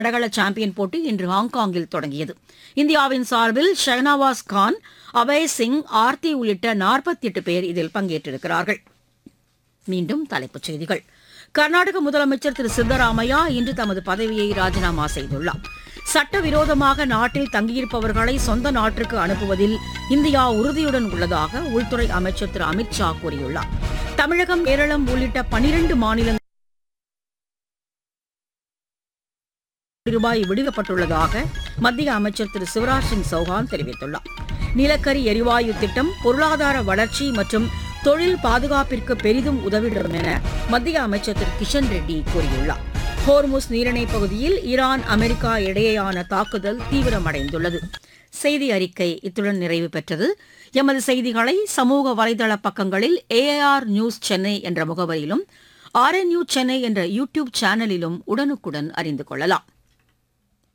தடகள சாம்பியன் போட்டி இன்று ஹாங்காங்கில் தொடங்கியது இந்தியாவின் சார்பில் ஷெஹ்னவாஸ் கான் அபய் சிங் ஆர்த்தி உள்ளிட்ட நாற்பத்தி எட்டு பேர் இதில் பங்கேற்றிருக்கிறார்கள் மீண்டும் தலைப்புச் செய்திகள் கர்நாடக முதலமைச்சர் திரு சித்தராமையா இன்று தமது பதவியை ராஜினாமா செய்துள்ளார் சட்டவிரோதமாக நாட்டில் தங்கியிருப்பவர்களை சொந்த நாட்டிற்கு அனுப்புவதில் இந்தியா உறுதியுடன் உள்ளதாக உள்துறை அமைச்சர் திரு அமித் ஷா கூறியுள்ளார் தமிழகம் கேரளம் உள்ளிட்ட பனிரண்டு மாநிலங்கள் ரூபாய் விடுவிக்கப்பட்டுள்ளதாக மத்திய அமைச்சர் திரு சிவராஜ் சிங் சௌஹான் தெரிவித்துள்ளார் நிலக்கரி எரிவாயு திட்டம் பொருளாதார வளர்ச்சி மற்றும் தொழில் பாதுகாப்பிற்கு பெரிதும் உதவிடும் என மத்திய அமைச்சர் திரு கிஷன் ரெட்டி கூறியுள்ளார் ஹோர்முஸ் நீரிணைப் பகுதியில் ஈரான் அமெரிக்கா இடையேயான தாக்குதல் தீவிரமடைந்துள்ளது செய்தி அறிக்கை இத்துடன் நிறைவு பெற்றது எமது செய்திகளை சமூக வலைதள பக்கங்களில் ஏஆர் நியூஸ் சென்னை என்ற முகவரியிலும் ஆர்என்யூ சென்னை என்ற யூ டியூப் சேனலிலும் உடனுக்குடன் அறிந்து கொள்ளலாம்